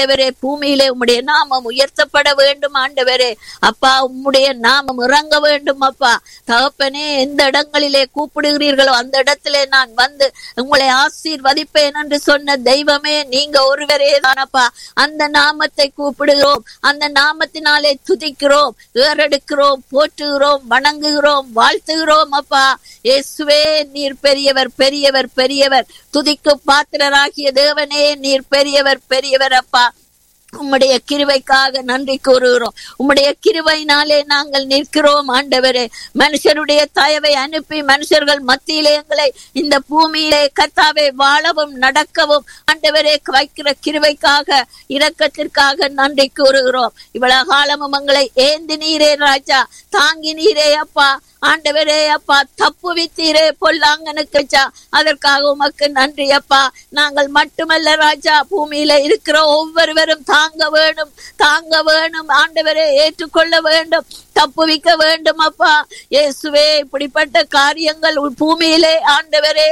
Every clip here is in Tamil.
ஆண்டவரே பூமியிலே உம்முடைய நாமம் உயர்த்தப்பட வேண்டும் ஆண்டவரே அப்பா உம்முடைய நாமம் இறங்க வேண்டும் அப்பா தகப்பனே எந்த இடங்களிலே கூப்பிடுகிறீர்களோ அந்த இடத்திலே நான் வந்து உங்களை ஆசீர்வதிப்பேன் என்று சொன்ன தெய்வமே நீங்க ஒருவரே தானப்பா அந்த நாமத்தை கூப்பிடுகிறோம் அந்த நாமத்தினாலே துதிக்கிறோம் ஏறெடுக்கிறோம் போற்றுகிறோம் வணங்குகிறோம் வாழ்த்துகிறோம் அப்பா இயேசுவே நீர் பெரியவர் பெரியவர் பெரியவர் துதிக்கு பாத்திரராகிய தேவனே நீர் பெரியவர் பெரியவர் அப்பா உம்முடைய கிருவைக்காக நன்றி கூறுகிறோம் உம்முடைய கிருவையினாலே நாங்கள் நிற்கிறோம் ஆண்டவரே மனுஷருடைய தயவை அனுப்பி மனுஷர்கள் மத்தியிலே எங்களை இந்த பூமியிலே கத்தாவை வாழவும் நடக்கவும் ஆண்டவரே வைக்கிற கிருவைக்காக இரக்கத்திற்காக நன்றி கூறுகிறோம் இவ்வளவு காலமும் எங்களை ஏந்தி நீரே ராஜா தாங்கி நீரே அப்பா ஆண்டவரே அப்பா தப்பு வித்தீரே பொல்லாங்கனுக்கு ராஜா அதற்காக உமக்கு நன்றி அப்பா நாங்கள் மட்டுமல்ல ராஜா பூமியில இருக்கிற ஒவ்வொருவரும் தாங்க வேணும் தாங்க வேணும் ஆண்டவரே ஏற்றுக்கொள்ள வேண்டும் தப்புவிக்க வேண்டும் அப்பா இயேசுவே இப்படிப்பட்ட காரியங்கள் உள் பூமியிலே ஆண்டவரே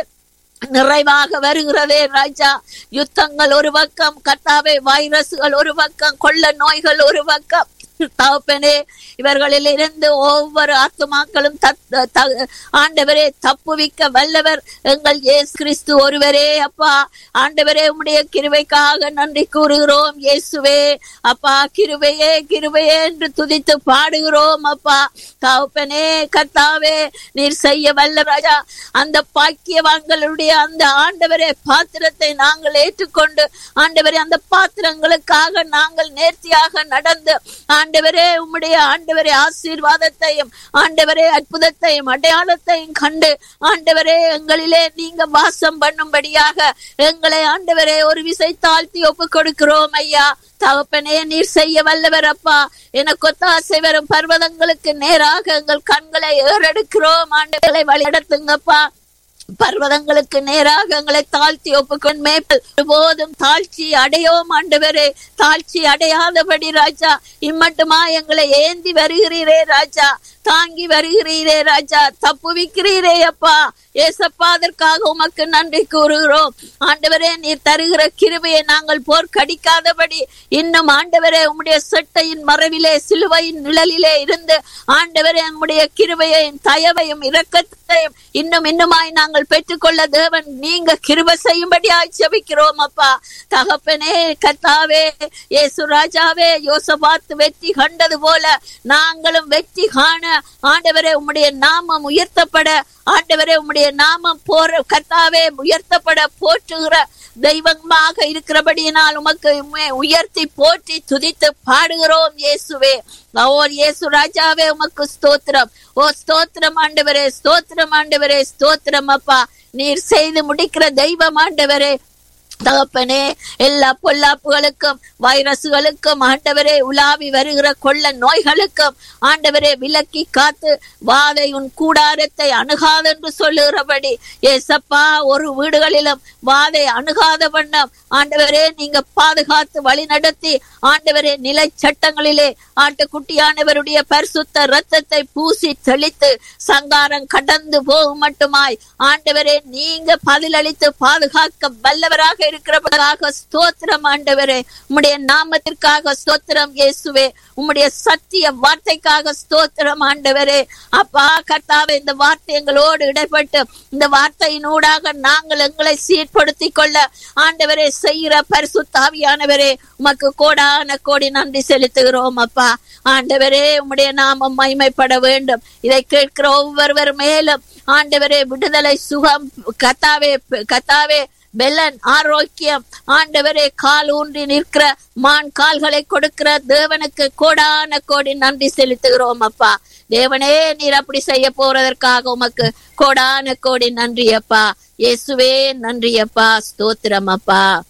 நிறைவாக வருகிறதே ராஜா யுத்தங்கள் ஒரு பக்கம் கத்தாவே வைரஸ்கள் ஒரு பக்கம் கொள்ள நோய்கள் ஒரு பக்கம் தகப்பனே இவர்களில் இருந்து ஒவ்வொரு ஆத்துமாக்களும் தத்- த- ஆண்டவரே தப்புவிக்க வல்லவர் எங்கள் இயேசு கிறிஸ்து ஒருவரே அப்பா ஆண்டவரே உம்முடைய கிருபைக்காக நன்றி கூறுகிறோம் இயேசுவே அப்பா கிருபையே கிருபையே என்று துதித்து பாடுகிறோம் அப்பா தகப்பனே கர்த்தாவே நீர் செய்ய வல்ல ராஜா அந்த பாக்கியவான்களுடைய அந்த ஆண்டவரே பாத்திரத்தை நாங்கள் ஏற்றுக்கொண்டு ஆண்டவரே அந்த பாத்திரங்களுக்காக நாங்கள் நேர்த்தியாக நடந்து ஆண்டவரே உம்முடைய ஆண்டவரே ஆசீர்வாதத்தையும் ஆண்டவரே அற்புதத்தையும் அடையாளத்தையும் கண்டு ஆண்டவரே எங்களிலே நீங்க வாசம் பண்ணும்படியாக எங்களை ஆண்டவரே ஒரு விசை தாழ்த்தி ஒப்பு கொடுக்கிறோம் ஐயா தகப்பனே நீர் செய்ய வல்லவர் அப்பா எனக்கு ஒத்தாசை வரும் பர்வதங்களுக்கு நேராக எங்கள் கண்களை ஏறெடுக்கிறோம் ஆண்டவர்களை வழிநடத்துங்கப்பா பர்வதங்களுக்கு நேராக எங்களை தாழ்த்தி ஒப்புக்கொண்டு மேப்பல் போதும் தாழ்ச்சி அடையோம் ஆண்டவரே தாழ்ச்சி அடையாதபடி ராஜா இம்மட்டுமா எங்களை ஏந்தி வருகிறீரே ராஜா தாங்கி வருகிறீரே ராஜா தப்புவிக்கிறீரே அப்பா ஏசப்பா அதற்காக உமக்கு நன்றி கூறுகிறோம் ஆண்டவரே நீர் தருகிற கிருபையை நாங்கள் போர் கடிக்காதபடி இன்னும் ஆண்டவரே உம்முடைய செட்டையின் மறைவிலே சிலுவையின் நிழலிலே இருந்து ஆண்டவரே உம்முடைய கிருபையையும் தயவையும் இரக்கத்தையும் இன்னும் இன்னுமாய் நாங்கள் பெற்றுக்கொள்ள தேவன் நீங்க கிருபை செய்யும்படியாய் செபிக்கிறோம் அப்பா தகப்பனே கத்தாவே இயேசு ராஜாவே யோசபாத்து வெற்றி கண்டது போல நாங்களும் வெற்றி காண ஆண்டவரே உம்முடைய நாமம் உயர்த்தப்பட ஆண்டவரே உம்முடைய நாமம் போற கர்த்தாவே உயர்த்தப்பட போற்றுகிற தெய்வமாக இருக்கிறபடியினால் உமக்கு உம்மை உயர்த்தி போற்றி துதித்து பாடுகிறோம் இயேசுவே ஓ இயேசு ராஜாவே உமக்கு ஸ்தோத்திரம் ஓ ஸ்தோத்திரம் ஆண்டவரே ஸ்தோத்திரம் ஆண்டவரே ஸ்தோத்திரம் அப்பா நீர் செய்து முடிக்கிற தெய்வம் ஆண்டவரே தகப்பனே எல்லா பொல்லாப்புகளுக்கும் வைரசுகளுக்கும் ஆண்டவரே உலாவி வருகிற கொள்ள நோய்களுக்கும் ஆண்டவரே விலக்கி காத்து வாதை உன் கூடாரத்தை அணுகாதென்று சொல்லுகிறபடி ஏசப்பா ஒரு வீடுகளிலும் வாதை அணுகாத வண்ணம் ஆண்டவரே நீங்க பாதுகாத்து வழி நடத்தி ஆண்டவரே நிலை சட்டங்களிலே ஆட்டுக்குட்டியானவருடைய பரிசுத்த ரத்தத்தை பூசி தெளித்து சங்காரம் கடந்து போகும் மட்டுமாய் ஆண்டவரே நீங்க பதிலளித்து பாதுகாக்க வல்லவராக இருக்கிறவராக ஸ்தோத்திரம் ஆண்டவரே உம்முடைய நாமத்திற்காக ஸ்தோத்திரம் இயேசுவே உம்முடைய சத்திய வார்த்தைக்காக ஸ்தோத்திரம் ஆண்டவரே அப்பா கர்த்தாவே இந்த வார்த்தை எங்களோடு இடைப்பட்டு இந்த வார்த்தையினூடாக நாங்கள் எங்களை சீர்படுத்திக் கொள்ள ஆண்டவரே செய்கிற பரிசுத்தாவியானவரே உமக்கு கோடான கோடி நன்றி செலுத்துகிறோம் அப்பா ஆண்டவரே உம்முடைய நாமம் மைமைப்பட வேண்டும் இதை கேட்கிற ஒவ்வொருவர் மேலும் ஆண்டவரே விடுதலை சுகம் கத்தாவே கத்தாவே பெலன் ஆரோக்கியம் ஆண்டவரே கால் ஊன்றி நிற்கிற மான் கால்களை கொடுக்கிற தேவனுக்கு கோடான கோடி நன்றி செலுத்துகிறோம் அப்பா தேவனே நீர் அப்படி செய்ய போறதற்காக உமக்கு கோடான கோடி நன்றி அப்பா இயேசுவே நன்றி அப்பா ஸ்தோத்திரம் அப்பா